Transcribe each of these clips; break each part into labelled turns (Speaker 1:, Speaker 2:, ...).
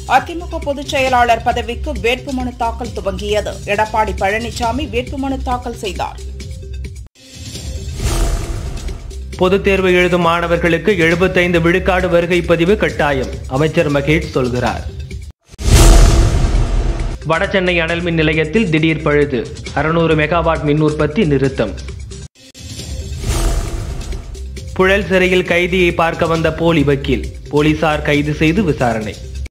Speaker 1: அதிமுக பொதுச் செயலாளர் பதவிக்கு வேட்புமனு தாக்கல் துவங்கியது எடப்பாடி பழனிசாமி வேட்புமனு தாக்கல் செய்தார்
Speaker 2: பொதுத் தேர்வு எழுதும் மாணவர்களுக்கு எழுபத்தைந்து விழுக்காடு வருகை பதிவு கட்டாயம் அமைச்சர் மகேஷ் சொல்கிறார் வடசென்னை அனல் மின் நிலையத்தில் திடீர் பழுது அறுநூறு மெகாவாட் மின் உற்பத்தி நிறுத்தம் புழல் சிறையில் கைதியை பார்க்க வந்த போலி வக்கீல் போலீசார் கைது செய்து விசாரணை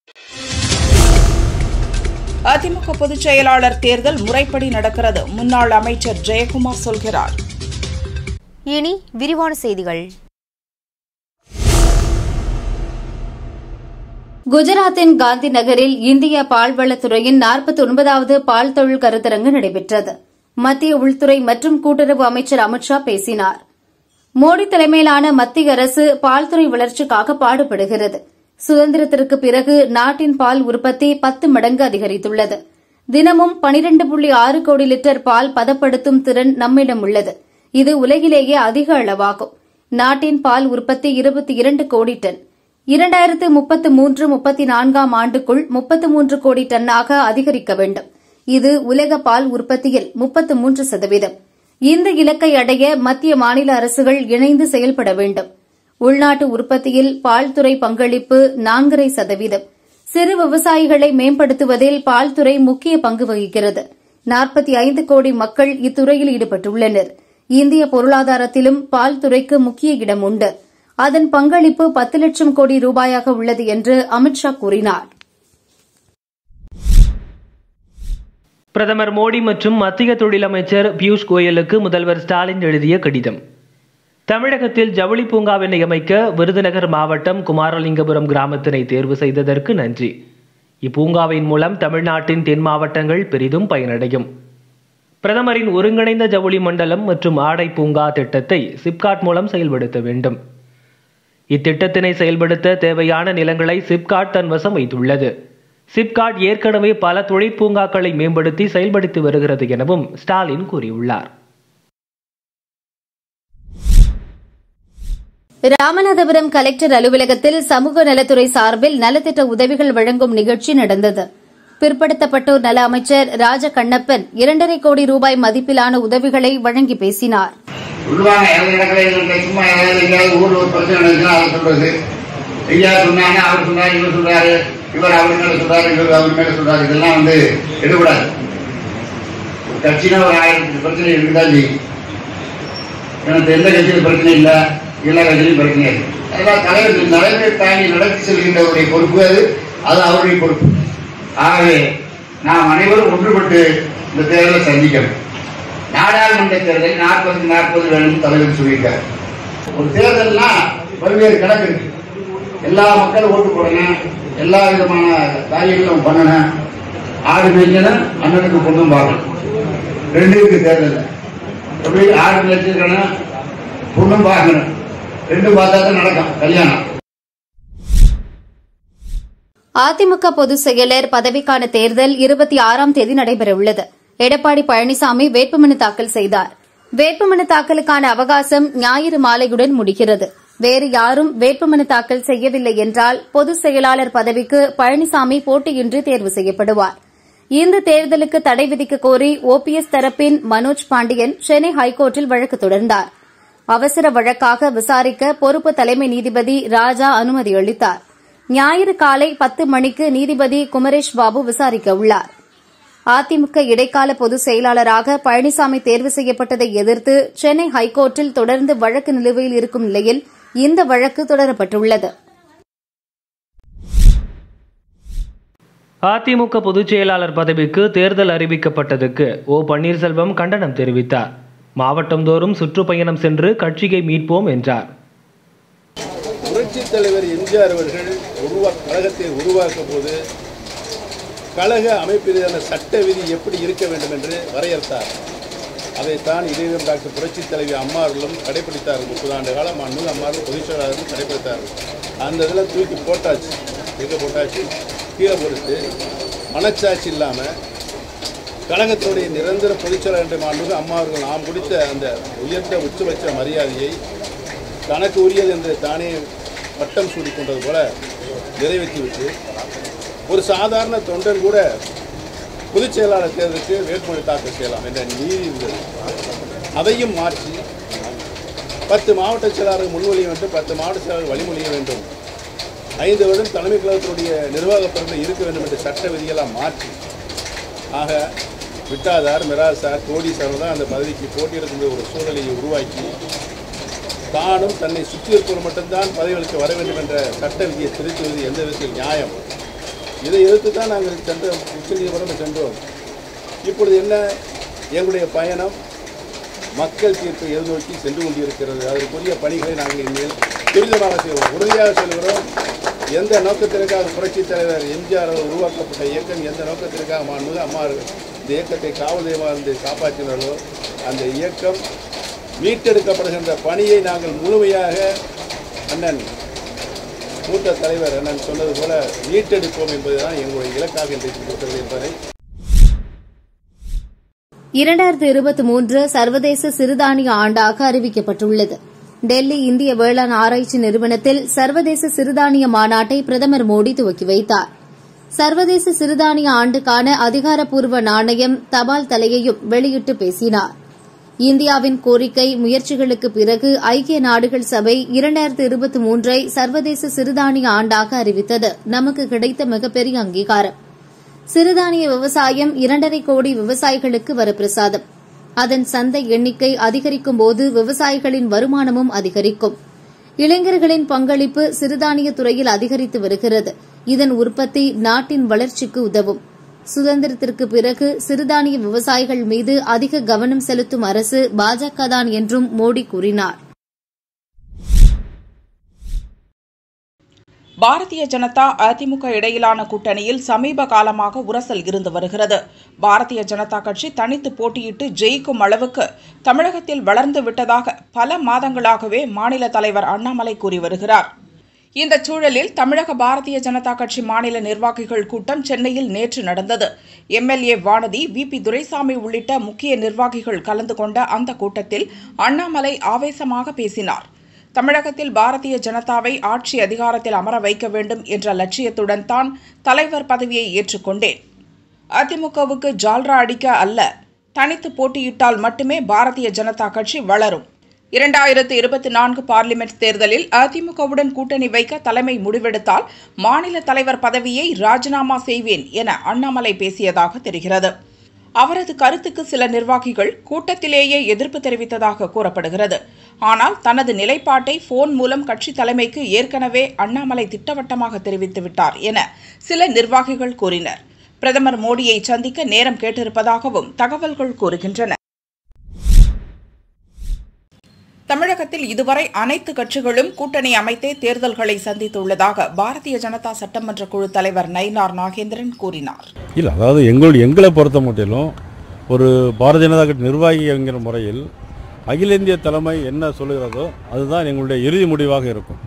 Speaker 1: அதிமுக பொதுச் செயலாளர் தேர்தல் முறைப்படி நடக்கிறது முன்னாள் அமைச்சர் ஜெயக்குமார் சொல்கிறார்
Speaker 3: இனி விரிவான செய்திகள்
Speaker 4: குஜராத்தின் காந்தி நகரில் இந்திய பால்வளத்துறையின் நாற்பத்தி ஒன்பதாவது பால் தொழில் கருத்தரங்கு நடைபெற்றது மத்திய உள்துறை மற்றும் கூட்டுறவு அமைச்சர் அமித்ஷா பேசினார் மோடி தலைமையிலான மத்திய அரசு பால்துறை வளர்ச்சிக்காக பாடுபடுகிறது சுதந்திரத்திற்கு பிறகு நாட்டின் பால் உற்பத்தி பத்து மடங்கு அதிகரித்துள்ளது தினமும் பனிரண்டு புள்ளி ஆறு கோடி லிட்டர் பால் பதப்படுத்தும் திறன் நம்மிடம் உள்ளது இது உலகிலேயே அதிக அளவாகும் நாட்டின் பால் உற்பத்தி இருபத்தி இரண்டு கோடி டன் இரண்டாயிரத்து முப்பத்து மூன்று முப்பத்தி நான்காம் ஆண்டுக்குள் முப்பத்து மூன்று கோடி டன்னாக அதிகரிக்க வேண்டும் இது உலக பால் உற்பத்தியில் முப்பத்து மூன்று சதவீதம் இந்த இலக்கை அடைய மத்திய மாநில அரசுகள் இணைந்து செயல்பட வேண்டும் உள்நாட்டு உற்பத்தியில் பால்துறை பங்களிப்பு நான்கரை சதவீதம் சிறு விவசாயிகளை மேம்படுத்துவதில் பால்துறை முக்கிய பங்கு வகிக்கிறது நாற்பத்தி ஐந்து கோடி மக்கள் இத்துறையில் ஈடுபட்டுள்ளனர் இந்திய பொருளாதாரத்திலும் பால் துறைக்கு முக்கிய இடம் உண்டு அதன் பங்களிப்பு பத்து லட்சம் கோடி ரூபாயாக உள்ளது என்று அமித்ஷா கூறினார்
Speaker 2: பிரதமர் மோடி மற்றும் மத்திய தொழில் அமைச்சர் பியூஷ் கோயலுக்கு முதல்வர் ஸ்டாலின் எழுதிய கடிதம் தமிழகத்தில் ஜவுளி பூங்காவினை அமைக்க விருதுநகர் மாவட்டம் குமாரலிங்கபுரம் கிராமத்தினை தேர்வு செய்ததற்கு நன்றி இப்பூங்காவின் மூலம் தமிழ்நாட்டின் தென் மாவட்டங்கள் பெரிதும் பயனடையும் பிரதமரின் ஒருங்கிணைந்த ஜவுளி மண்டலம் மற்றும் ஆடை பூங்கா திட்டத்தை சிப்காட் மூலம் செயல்படுத்த வேண்டும் இத்திட்டத்தினை செயல்படுத்த தேவையான நிலங்களை சிப்காட் தன் வசம் வைத்துள்ளது சிப்காட் ஏற்கனவே பல தொழிற்பூங்காக்களை மேம்படுத்தி செயல்படுத்தி வருகிறது எனவும் ஸ்டாலின் கூறியுள்ளார்
Speaker 4: ராமநாதபுரம் கலெக்டர் அலுவலகத்தில் சமூக நலத்துறை சார்பில் நலத்திட்ட உதவிகள் வழங்கும் நிகழ்ச்சி நடந்தது பிற்படுத்தப்பட்டோர் நல அமைச்சர் ராஜ கண்ணப்பன் இரண்டரை கோடி ரூபாய் மதிப்பிலான உதவிகளை வழங்கி பேசினார்
Speaker 5: சொல்லுவாங்க எந்த இடத்துல இவங்க சும்மா ஏதாவது எங்கேயாவது ஊர்ல ஒரு பிரச்சனை நடந்துச்சுன்னா அதை சொல்றது ஐயா சொன்னாங்க அவர் சொன்னாரு இவர் சொல்றாரு இவர் அவர் மேல சொல்றாரு இவர் அவர் மேல சொல்றாரு இதெல்லாம் வந்து எடுபடாது ஒரு கட்சினா ஒரு ஆயிரத்தி பிரச்சனை இருக்குதான் செய்யும் எனக்கு எந்த கட்சியிலும் பிரச்சனை இல்லை எல்லா கட்சியிலும் பிரச்சனை இருக்கு அதெல்லாம் தலைவர் தலைமை தாண்டி நடத்தி செல்கின்றவருடைய பொறுப்பு அது அது அவருடைய பொறுப்பு ஆகவே நாம் அனைவரும் ஒன்றுபட்டு இந்த தேர்தலை சந்திக்கணும் நாடாளுமன்ற தேர்தல் நாற்பது நாற்பது வேணும் தலைவர் சொல்லியிருக்காரு ஒரு தேர்தல்னா பல்வேறு கணக்கு இருக்கு எல்லா மக்களும் ஓட்டு போடணும் எல்லா விதமான காரியங்களும் பண்ணணும் ஆடு மேய்க்கணும் அண்ணனுக்கு பொண்ணும் பார்க்கணும் ரெண்டு இருக்கு தேர்தல் எப்படி ஆடு மேய்ச்சிருக்கணும் பொண்ணும் பார்க்கணும் ரெண்டும் பார்த்தா தான் நடக்கும் கல்யாணம்
Speaker 4: அதிமுக பொதுச் செயலர் பதவிக்கான தேர்தல் இருபத்தி ஆறாம் தேதி நடைபெறவுள்ளது எடப்பாடி பழனிசாமி வேட்புமனு தாக்கல் செய்தார் வேட்புமனு தாக்கலுக்கான அவகாசம் ஞாயிறு மாலையுடன் முடிகிறது வேறு யாரும் வேட்புமனு தாக்கல் செய்யவில்லை என்றால் பொதுச் செயலாளர் பதவிக்கு பழனிசாமி போட்டியின்றி தேர்வு செய்யப்படுவார் இந்த தேர்தலுக்கு தடை விதிக்க கோரி ஓபிஎஸ் தரப்பின் மனோஜ் பாண்டியன் சென்னை ஹைகோர்ட்டில் வழக்கு தொடர்ந்தார் அவசர வழக்காக விசாரிக்க பொறுப்பு தலைமை நீதிபதி ராஜா அனுமதி அளித்தார் ஞாயிறு காலை பத்து மணிக்கு நீதிபதி குமரேஷ் பாபு விசாரிக்க உள்ளார் அதிமுக இடைக்கால பொதுச் செயலாளராக பழனிசாமி தேர்வு செய்யப்பட்டதை எதிர்த்து சென்னை ஹைகோர்ட்டில் தொடர்ந்து வழக்கு நிலுவையில் இருக்கும் நிலையில் இந்த வழக்கு தொடரப்பட்டுள்ளது
Speaker 2: அதிமுக பொதுச் செயலாளர் பதவிக்கு தேர்தல் அறிவிக்கப்பட்டதுக்கு ஓ பன்னீர்செல்வம் கண்டனம் தெரிவித்தார் மாவட்டந்தோறும் சுற்றுப்பயணம் சென்று கட்சியை மீட்போம் என்றார்
Speaker 6: புரட்சித் தலைவர் எம்ஜிஆர் அவர்கள் உருவா கழகத்தை உருவாக்கும் போது கழக அமைப்பிலான சட்ட விதி எப்படி இருக்க வேண்டும் என்று வரையறுத்தார் அதைத்தான் இதயம் டாக்டர் புரட்சித் தலைவி அம்மா அவர்களும் கடைபிடித்தார்கள் முப்பது ஆண்டு காலம் அண்ணு அம்மாவும் பொதுச் செயலாளரும் கடைபிடித்தார்கள் அந்த இதில் தூக்கி போட்டாச்சு எங்கே போட்டாச்சு கீழே போட்டு மனச்சாட்சி இல்லாமல் கழகத்தினுடைய நிரந்தர பொதுச்செயலாளர் என்ற மாண்புக்கு அம்மா அவர்கள் நாம் கொடுத்த அந்த உயர்ந்த உச்சபட்ச மரியாதையை தனக்கு உரியது என்று தானே பட்டம் சூடிக்கொண்டது போல நிறைவேற்றிவிட்டு ஒரு சாதாரண தொண்டன் கூட பொதுச் செயலாளர் தேர்தலுக்கு வேட்புமனு தாக்கல் செய்யலாம் என்ற நீதி இருந்தது அதையும் மாற்றி பத்து மாவட்ட செயலாளர் முன்மொழிய வேண்டும் பத்து மாவட்ட செயலாளர் வழிமொழிய வேண்டும் ஐந்து வருடம் தலைமை கழகத்தினுடைய நிர்வாக பொறுப்பில் இருக்க வேண்டும் என்ற சட்ட விதியெல்லாம் மாற்றி ஆக விட்டாதார் மிராசார் கோடீஸ்வரர் தான் அந்த பதவிக்கு போட்டியிடுகின்ற ஒரு சூழ்நிலையை உருவாக்கி தானும் தன்னை சுற்றி இருப்பவர் மட்டும்தான் பதவிகளுக்கு வர வேண்டும் என்ற சட்ட விதியை திருத்துவது எந்த விதத்தில் நியாயம் இதை எதிர்த்து தான் நாங்கள் சென்றோம் உச்சநீதிமன்றம் சென்றோம் இப்பொழுது என்ன எங்களுடைய பயணம் மக்கள் தீர்ப்பை எதிர்நோக்கி சென்று கொண்டிருக்கிறது அதற்குரிய பணிகளை நாங்கள் இனிமேல் துரிதமாக செய்வோம் உறுதியாக சொல்கிறோம் எந்த நோக்கத்திற்காக புரட்சித் தலைவர் எம்ஜிஆர் அவர் உருவாக்கப்பட்ட இயக்கம் எந்த நோக்கத்திற்காக மாண்புமிகு அம்மா இந்த இயக்கத்தை காவல் தெய்வமாக இருந்து காப்பாற்றினார்களோ அந்த இயக்கம் மீட்டெடுக்கப்படுகின்ற பணியை நாங்கள் முழுமையாக அண்ணன் மூத்த தலைவர் அண்ணன் சொன்னது போல மீட்டெடுப்போம் என்பதுதான் எங்களுடைய இலக்காக இன்றைக்கு இருக்கிறது என்பதை
Speaker 4: இரண்டாயிரத்து இருபத்தி மூன்று சர்வதேச சிறுதானிய ஆண்டாக அறிவிக்கப்பட்டுள்ளது டெல்லி இந்திய வேளாண் ஆராய்ச்சி நிறுவனத்தில் சர்வதேச சிறுதானிய மாநாட்டை பிரதமர் மோடி துவக்கி வைத்தார் சர்வதேச சிறுதானிய ஆண்டுக்கான அதிகாரப்பூர்வ நாணயம் தபால் தலையையும் வெளியிட்டு பேசினார் இந்தியாவின் கோரிக்கை முயற்சிகளுக்கு பிறகு ஐக்கிய நாடுகள் சபை இரண்டாயிரத்து இருபத்தி மூன்றை சர்வதேச சிறுதானிய ஆண்டாக அறிவித்தது நமக்கு கிடைத்த மிகப்பெரிய அங்கீகாரம் சிறுதானிய விவசாயம் இரண்டரை கோடி விவசாயிகளுக்கு வரப்பிரசாதம் அதன் சந்தை எண்ணிக்கை அதிகரிக்கும் போது விவசாயிகளின் வருமானமும் அதிகரிக்கும் இளைஞர்களின் பங்களிப்பு சிறுதானிய துறையில் அதிகரித்து வருகிறது இதன் உற்பத்தி நாட்டின் வளர்ச்சிக்கு உதவும் சுதந்திரத்திற்கு பிறகு சிறுதானிய விவசாயிகள் மீது அதிக கவனம் செலுத்தும் அரசு பாஜக தான் என்றும் மோடி கூறினார்
Speaker 1: பாரதிய ஜனதா அதிமுக இடையிலான கூட்டணியில் சமீப காலமாக உரசல் இருந்து வருகிறது பாரதிய ஜனதா கட்சி தனித்து போட்டியிட்டு ஜெயிக்கும் அளவுக்கு தமிழகத்தில் வளர்ந்து விட்டதாக பல மாதங்களாகவே மாநில தலைவர் அண்ணாமலை கூறி வருகிறார் இந்த சூழலில் தமிழக பாரதிய ஜனதா கட்சி மாநில நிர்வாகிகள் கூட்டம் சென்னையில் நேற்று நடந்தது MLA Vanathi V P Duraisamy உள்ளிட்ட முக்கிய நிர்வாகிகள் கலந்து கொண்ட அந்த கூட்டத்தில் அண்ணாமலை ஆவேசமாக பேசினார் தமிழகத்தில் பாரதிய ஜனதாவை ஆட்சி அதிகாரத்தில் அமர வைக்க வேண்டும் என்ற லட்சியத்துடன் தான் தலைவர் பதவியை ஏற்றுக்கொண்டேன் அதிமுகவுக்கு ஜால்ரா அடிக்க அல்ல தனித்து போட்டியிட்டால் மட்டுமே பாரதிய ஜனதா கட்சி வளரும் இரண்டாயிரத்து இருபத்தி நான்கு பார்லிமெண்ட் தேர்தலில் அதிமுகவுடன் கூட்டணி வைக்க தலைமை முடிவெடுத்தால் மாநில தலைவர் பதவியை ராஜினாமா செய்வேன் என அண்ணாமலை பேசியதாக தெரிகிறது அவரது கருத்துக்கு சில நிர்வாகிகள் கூட்டத்திலேயே எதிர்ப்பு தெரிவித்ததாக கூறப்படுகிறது ஆனால் தனது நிலைப்பாட்டை போன் மூலம் கட்சி தலைமைக்கு ஏற்கனவே அண்ணாமலை திட்டவட்டமாக தெரிவித்துவிட்டார் என சில நிர்வாகிகள் கூறினர் பிரதமர் மோடியை சந்திக்க நேரம் கேட்டிருப்பதாகவும் தகவல்கள் கூறுகின்றன தமிழகத்தில் இதுவரை அனைத்து கட்சிகளும் கூட்டணி அமைத்தே தேர்தல்களை சந்தித்துள்ளதாக பாரதிய ஜனதா சட்டமன்ற குழு தலைவர் நயினார் நாகேந்திரன் கூறினார்
Speaker 7: இல்லை அதாவது எங்கள் எங்களை பொறுத்த மட்டிலும் ஒரு பாரதிய ஜனதா கட்சி நிர்வாகி என்கிற முறையில் அகில இந்திய தலைமை என்ன சொல்லுகிறதோ அதுதான் எங்களுடைய இறுதி முடிவாக இருக்கும்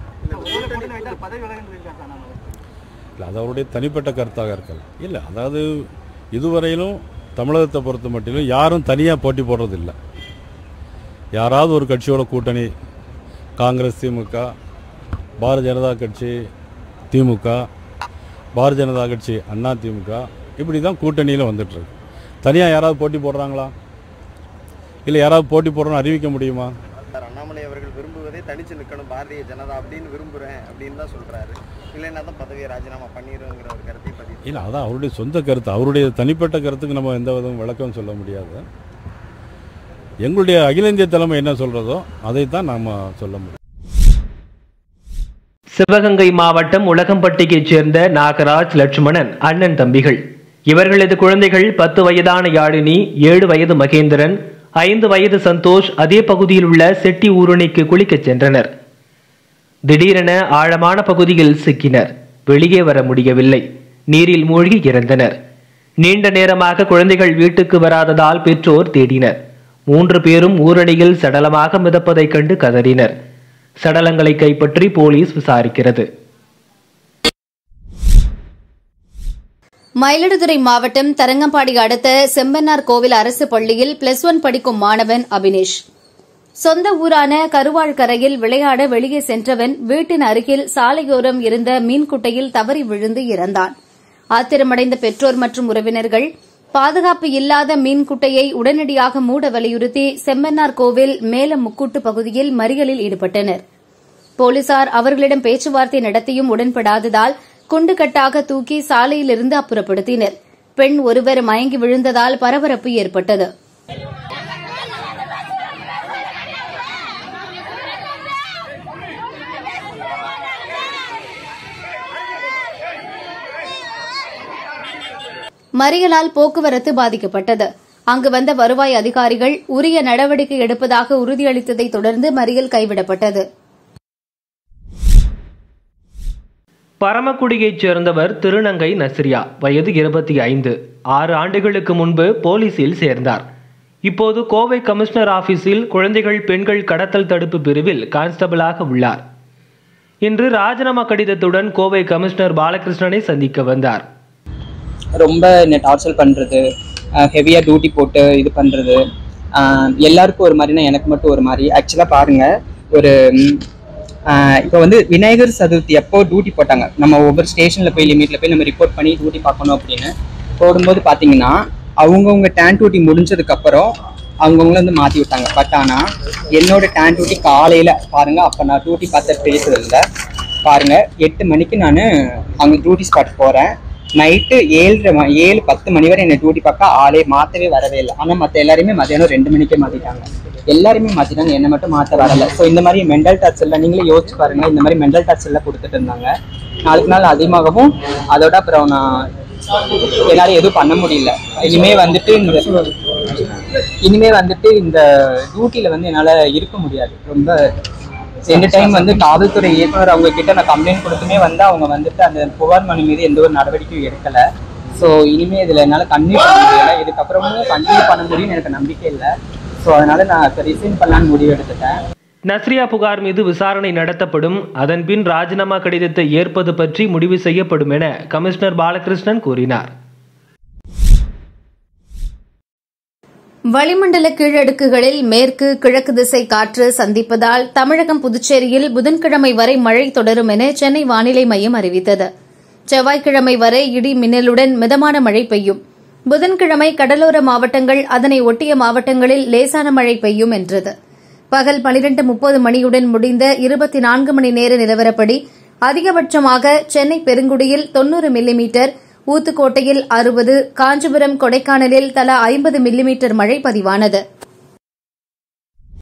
Speaker 7: இல்லை அது அவருடைய தனிப்பட்ட கருத்தாக இருக்கலாம் இல்லை அதாவது இதுவரையிலும் தமிழகத்தை பொறுத்த மட்டிலும் யாரும் தனியாக போட்டி போடுறதில்லை யாராவது ஒரு கட்சியோட கூட்டணி காங்கிரஸ் திமுக பாரதிய ஜனதா கட்சி திமுக பாரதிய ஜனதா கட்சி அண்ணா திமுக இப்படி தான் கூட்டணியில் வந்துட்டுருக்கு தனியாக யாராவது போட்டி போடுறாங்களா இல்லை யாராவது போட்டி போடுறோன்னு அறிவிக்க முடியுமா
Speaker 8: சார் அண்ணாமலை அவர்கள் விரும்புவதே தனிச்சு நிற்கணும் பாரதிய ஜனதா அப்படின்னு விரும்புகிறேன் அப்படின்னு தான் சொல்கிறாரு இல்லைன்னா தான் பதவியை ராஜினாமா பண்ணிடுங்கிற ஒரு கருத்தை பதிவு
Speaker 7: இல்லை அதான் அவருடைய சொந்த கருத்து அவருடைய தனிப்பட்ட கருத்துக்கு நம்ம எந்த விதம் விளக்கம் சொல்ல முடியாது எங்களுடைய அகில இந்திய தலைமை என்ன சொல்கிறதோ அதைத்தான் நாம் சொல்ல முடியும்
Speaker 2: சிவகங்கை மாவட்டம் உலகம்பட்டியைச் சேர்ந்த நாகராஜ் லட்சுமணன் அண்ணன் தம்பிகள் இவர்களது குழந்தைகள் பத்து வயதான யாழினி ஏழு வயது மகேந்திரன் ஐந்து வயது சந்தோஷ் அதே பகுதியில் உள்ள செட்டி ஊருணிக்கு குளிக்கச் சென்றனர் திடீரென ஆழமான பகுதியில் சிக்கினர் வெளியே வர முடியவில்லை நீரில் மூழ்கி இறந்தனர் நீண்ட நேரமாக குழந்தைகள் வீட்டுக்கு வராததால் பெற்றோர் தேடினர் மூன்று பேரும் ஊரணியில் சடலமாக மிதப்பதைக் கண்டு கதறினர் சடலங்களை கைப்பற்றி போலீஸ் விசாரிக்கிறது
Speaker 4: மயிலாடுதுறை மாவட்டம் தரங்கம்பாடி அடுத்த செம்பன்னார் கோவில் அரசு பள்ளியில் பிளஸ் ஒன் படிக்கும் மாணவன் அபினேஷ் சொந்த ஊரான கருவாழ்கரையில் விளையாட வெளியே சென்றவன் வீட்டின் அருகில் சாலையோரம் இருந்த மீன்குட்டையில் தவறி விழுந்து இறந்தான் ஆத்திரமடைந்த பெற்றோர் மற்றும் உறவினர்கள் பாதுகாப்பு இல்லாத மீன்குட்டையை உடனடியாக மூட வலியுறுத்தி செம்மன்னார் கோவில் மேல முக்கூட்டு பகுதியில் மறியலில் ஈடுபட்டனர் போலீசார் அவர்களிடம் பேச்சுவார்த்தை நடத்தியும் உடன்படாததால் குண்டுகட்டாக தூக்கி சாலையிலிருந்து அப்புறப்படுத்தினர் பெண் ஒருவர் மயங்கி விழுந்ததால் பரபரப்பு ஏற்பட்டது மறியலால் போக்குவரத்து பாதிக்கப்பட்டது அங்கு வந்த வருவாய் அதிகாரிகள் உரிய நடவடிக்கை எடுப்பதாக உறுதியளித்ததைத் தொடர்ந்து மறியல் கைவிடப்பட்டது
Speaker 2: பரமக்குடியைச் சேர்ந்தவர் திருநங்கை நஸ்ரியா வயது இருபத்தி ஐந்து ஆறு ஆண்டுகளுக்கு முன்பு போலீசில் சேர்ந்தார் இப்போது கோவை கமிஷனர் ஆபீஸில் குழந்தைகள் பெண்கள் கடத்தல் தடுப்பு பிரிவில் கான்ஸ்டபிளாக உள்ளார் இன்று ராஜினாமா கடிதத்துடன் கோவை கமிஷனர் பாலகிருஷ்ணனை சந்திக்க வந்தார்
Speaker 9: ரொம்ப என்னை டார்ச்சர் பண்ணுறது ஹெவியாக டியூட்டி போட்டு இது பண்ணுறது எல்லாருக்கும் ஒரு மாதிரினா எனக்கு மட்டும் ஒரு மாதிரி ஆக்சுவலாக பாருங்கள் ஒரு இப்போ வந்து விநாயகர் சதுர்த்தி எப்போ டியூட்டி போட்டாங்க நம்ம ஒவ்வொரு ஸ்டேஷனில் போய் லிமிட்டில் போய் நம்ம ரிப்போர்ட் பண்ணி டியூட்டி பார்க்கணும் அப்படின்னு போடும்போது பார்த்தீங்கன்னா அவங்கவுங்க டேன் டியூட்டி முடிஞ்சதுக்கப்புறம் அவங்கவுங்கள வந்து மாற்றி விட்டாங்க பட் ஆனால் என்னோட டேன் டியூட்டி காலையில் பாருங்கள் அப்போ நான் டியூட்டி பார்த்து பேசுறதில்ல பாருங்கள் எட்டு மணிக்கு நான் அங்கே டியூட்டி ஸ்பாட் போகிறேன் நைட்டு ஏழரை ம ஏழு பத்து மணி வரை என்னை டியூட்டி பார்க்க ஆளே மாற்றவே வரவே இல்லை ஆனால் மற்ற எல்லாருமே மதியானம் ரெண்டு மணிக்கே மாற்றிட்டாங்க எல்லாருமே மாற்றிட்டாங்க என்னை மட்டும் மாற்ற வரல ஸோ இந்த மாதிரி மென்டல் டச்சரில் நீங்களே யோசிச்சு பாருங்க இந்த மாதிரி மென்டல் டச்சரில் கொடுத்துட்டு இருந்தாங்க நாளுக்கு நாள் அதிகமாகவும் அதோட அப்புறம் நான் என்னால் எதுவும் பண்ண முடியல இனிமே வந்துட்டு இந்த இனிமே வந்துட்டு இந்த டியூட்டியில் வந்து என்னால் இருக்க முடியாது ரொம்ப ரெண்டு டைம் வந்து காவல்துறை இயக்குனர் அவங்க கிட்ட நான் கம்ப்ளைண்ட் கொடுத்துமே வந்து அவங்க வந்துட்டு அந்த புகார் மனு மீது எந்த ஒரு நடவடிக்கையும் எடுக்கல ஸோ இனிமே இதில் என்னால் கன்டினியூ பண்ண முடியல இதுக்கப்புறமும் கன்டினியூ பண்ண முடியும்னு எனக்கு நம்பிக்கை இல்லை ஸோ அதனால நான் இப்போ ரிசைன் பண்ணலான்னு முடிவு எடுத்துட்டேன்
Speaker 2: நஸ்ரியா புகார் மீது விசாரணை நடத்தப்படும் அதன்பின் ராஜினாமா கடிதத்தை ஏற்பது பற்றி முடிவு செய்யப்படும் என கமிஷனர் பாலகிருஷ்ணன் கூறினார்
Speaker 4: வளிமண்டல கீழடுக்குகளில் மேற்கு கிழக்கு திசை காற்று சந்திப்பதால் தமிழகம் புதுச்சேரியில் புதன்கிழமை வரை மழை தொடரும் என சென்னை வானிலை மையம் அறிவித்தது செவ்வாய்க்கிழமை வரை இடி மின்னலுடன் மிதமான மழை பெய்யும் புதன்கிழமை கடலோர மாவட்டங்கள் அதனை ஒட்டிய மாவட்டங்களில் லேசான மழை பெய்யும் என்றது பகல் பனிரெண்டு முப்பது மணியுடன் முடிந்த இருபத்தி நான்கு மணி நேர நிலவரப்படி அதிகபட்சமாக சென்னை பெருங்குடியில் தொன்னூறு மில்லிமீட்டர் ஊத்துக்கோட்டையில் அறுபது காஞ்சிபுரம் கொடைக்கானலில் தலா ஐம்பது மில்லிமீட்டர் மழை பதிவானது